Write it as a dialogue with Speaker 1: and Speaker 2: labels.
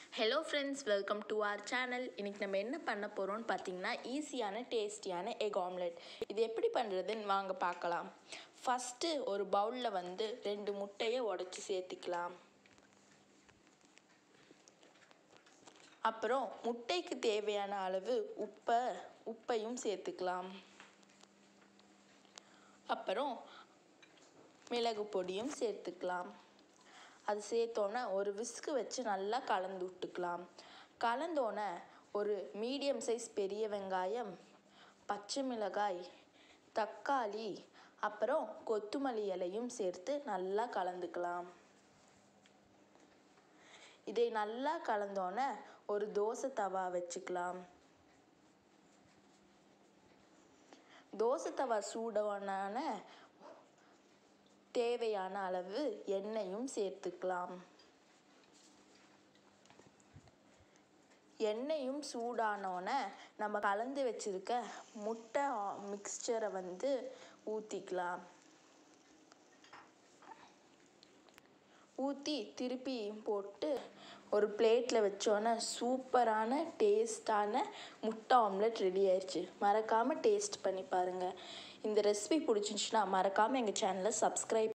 Speaker 1: hello friends welcome to our channel இன்றைக்கி நம்ம என்ன பண்ண போகிறோம்னு பார்த்தீங்கன்னா ஈஸியான டேஸ்டியான எக் ஆம்லெட் இது எப்படி பண்ணுறதுன்னு வாங்க பார்க்கலாம் ஃபஸ்ட்டு ஒரு பவுலில் வந்து ரெண்டு முட்டையை உடச்சி சேர்த்துக்கலாம் அப்புறம் முட்டைக்கு தேவையான அளவு உப்பை உப்பையும் சேர்த்துக்கலாம் அப்புறம் மிளகு பொடியும் சேர்த்துக்கலாம் அது சேர்த்தோன்னே ஒரு விஸ்கு வச்சு நல்லா கலந்து விட்டுக்கலாம் கலந்தோன்னே ஒரு மீடியம் சைஸ் பெரிய வெங்காயம் பச்சை மிளகாய் தக்காளி அப்புறம் கொத்தமல்லி இலையும் சேர்த்து நல்லா கலந்துக்கலாம் இதை நல்லா கலந்தோன்னே ஒரு தோசை தவா வச்சுக்கலாம் தோசை தவா சூடான தேவையான அளவு எண்ணெயும் சேர்த்துக்கலாம் எண்ணெயும் சூடானோன்னே நம்ம கலந்து வச்சுருக்க முட்டை மிக்ஸ்சரை வந்து ஊற்றிக்கலாம் ஊற்றி திருப்பி போட்டு ஒரு பிளேட்டில் வச்சோன்னே சூப்பரான டேஸ்டான முட்டை ஆம்லெட் ரெடி ஆயிடுச்சு மறக்காமல் டேஸ்ட் பண்ணி பாருங்கள் இந்த ரெசிபி பிடிச்சிருந்துச்சுன்னா மறக்காமல் எங்கள் சேனலை சப்ஸ்கிரைப்